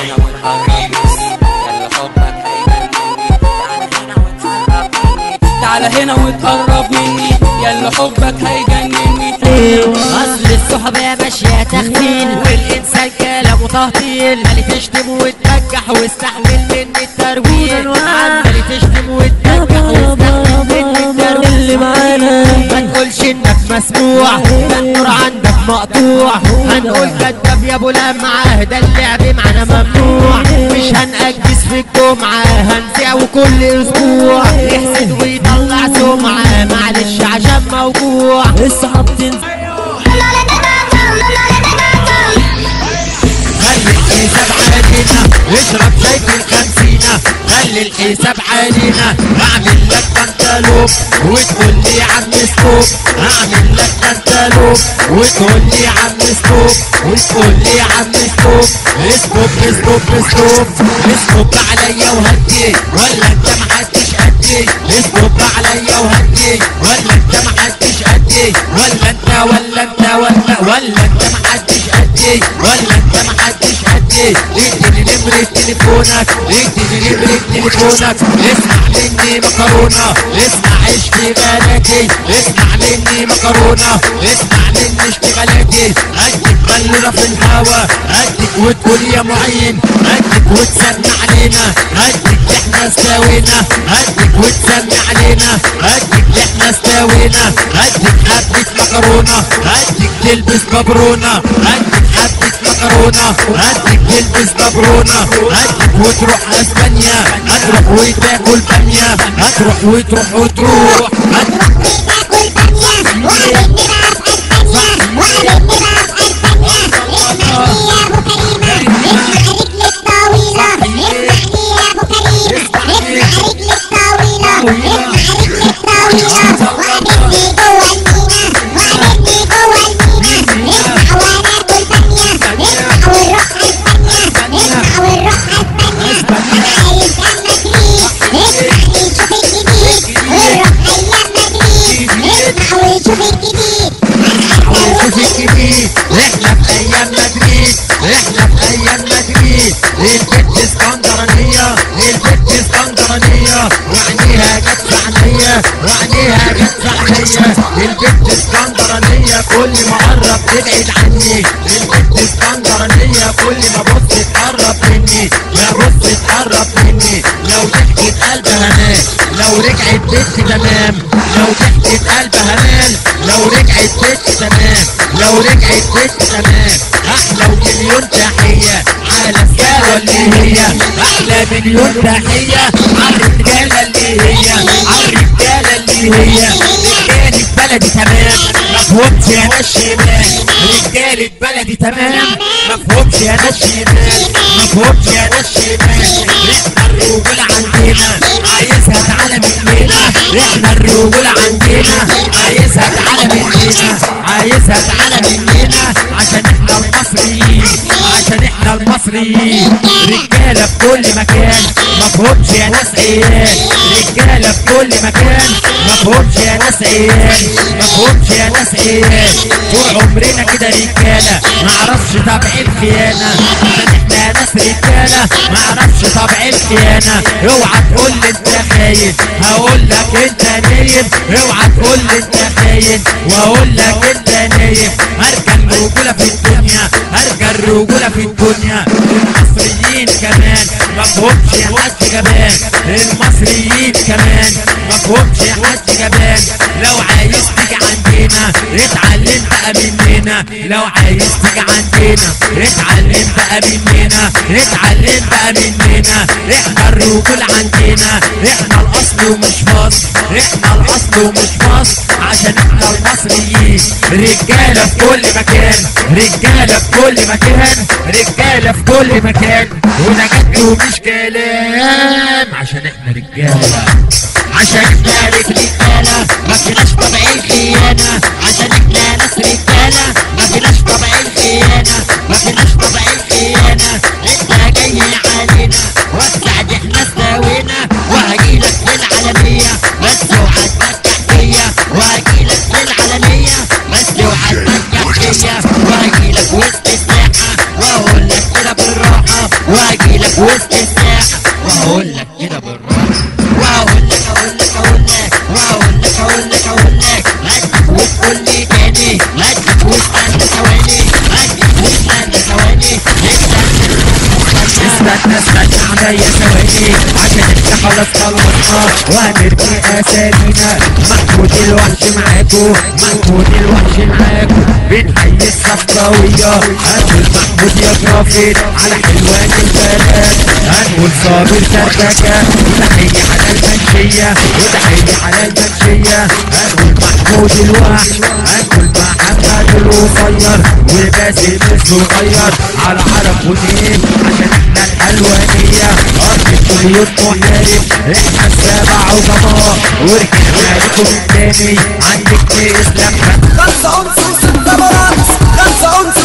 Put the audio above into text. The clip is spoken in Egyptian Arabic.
هنا وتقرب مني يلا حبك هيجنني تعالى هنا وتقرب مني يلا حبك هيجنني اصل الصحبة ماشية تخمين والانسان كلامه تهطيل عمال تشتم وتنجح واستحمل مني الترويج عمال تشتم وتنجح واستحمل مني الترويج اللي معانا ما تقولش انك مسموع ده النور عندك مقطوع هنقول كداب يا ابو لمعة ده اللعب معانا ممنوع مش هنأجز في الجمعة هنذيع وكل اسبوع يحسد ويطلع سمعة معلش عشان موجوع الصحاب تنزل خلي الحساب علينا اشرب شاي في الخمسينة خلي الحساب علينا اعمل لك كنتالوب وتقول لي يا عم ستوب اعمل لك كنتالوب وتقول لي يا عم ستوب وتقول لي يا عم ستوب ستوب ستوب ستوب ستوب عليا وهدي ولا انت محدش قدي ستوب عليا وهدي ولا انت محدش قدي ولا انت ولا انت ولا ولا انت محدش قدي ولا انت محدش قدي اديني نمرة تليفونك اديني نمرة تليفونك اسمع مني مكرونة اسمع اشتغالاتي اسمع مني مكرونة اسمع مني اشتغالاتي اديك بلورة في الهوا اديك وتقول يا معين اديك وتسمع علينا اديك احنا استوينا اديك وتسمع علينا اديك احنا استوينا اديك حبة مكرونة اديك تلبس ببرونة اديك حبة مكرونة اديك تلبس ببرونة اديك وتروح اسبانيا هتروح وتاكل بامية هتروح وتروح وتروح هتروح وشوف الجديد احنا في ايام مدريد احنا في ايام مدريد البت اسكندرانية البت اسكندرانية وعينيها جت في عينيا وعينيها جت في عينيا البت اسكندرانية كل ما قرب تبعد عني البت اسكندرانية كل ما بص تقرب مني ما بص تقرب مني لو ضحكت قلبها نام لو رجعت بنت تمام لو ضحكت قلبها نام لو رجعت بنت تمام لو رجعت بنت تمام احلى ومليون تحية على الساوة اللي هي احلى مليون تحية على الرجالة اللي هي على الرجالة اللي هي رجالة بلدي تمام مفهومش يا ناس شمال رجالة بلدي تمام مفهومش يا ناس شمال مفهومش يا ناس شمال احنا الرجولة عندنا عايزها تعالى مننا احنا الرجولة عندنا عايزها تعالى مننا عايزها تعالى مننا عشان احنا المصريين عشان احنا المصريين رجالة في كل مكان مفهومش يا ناس عيال رجالة في كل مكان مفهومش يا ناس عيال مفهومش يا ناس عيال طول عمرنا كده رجالة معرفش طبع الخيانة عشان احنا ناس رجالة معرفش طبع الخيانة اوعى تقول لي انت خاين هقول لك انت نايم اوعى تقول لي انت خاين واقول لك انت نايم هرجع الرجولة في الدنيا هرجع الرجولة في الدنيا المصريين كمان مفهومش يا حد جبان المصريين كمان مفهومش يا حد جبان لو عايز تيجي عندنا اتعلم بقى مننا لو عايز تيجي عندنا اتعلم بقى مننا اتعلم بقى مننا احنا الرجول عندنا احنا الاصل ومش مصر احنا الاصل ومش مصر عشان احنا المصريين رجاله في كل مكان رجاله في كل مكان رجاله في كل مكان وده جد ومش كلام عشان احنا رجاله عشان احنا رجاله ما فيناش طبع الخيانه عشان احنا ناس رجاله ما فيناش طبع الخيانه ما فيناش طبع الخيانه انت جاي علينا وسع دي احنا استوينا وهجيلك في العالميه بس اوعى تفتح فيا وهجيلك في العالميه بس اوعى تفتح فيا وهجيلك وسط الساحه واقول لك كده بالراحه وهجيلك وسط الساحة وهقول لك كده بالراحة وهقول لك اقول لك اقول لك وهقول لك اقول لك اقول لك هديك وتقول لي تاني هديك واستنى ثواني هديك واستنى ثواني استنى استنى عليا ثواني عشان انت خلاص خلصنا وهنرمي اسامينا محمود الوحش معاكو محمود الوحش معاكو بنحيي الصفراوية هنقول محمود يا جرافيت على حلوان البنات هنقول صابر سربكة وتحية على المنشية وتحية على المنشية هنقول محمود الوحش هنقول محمد القصير وباسم الصغير على عرب ونيم عشان احنا الحلوانية أرض الطيور محارب احنا السبع عظماء ورجعنا لكم تاني عندك اسلام خمسة أنص وستة براس خمسة أنص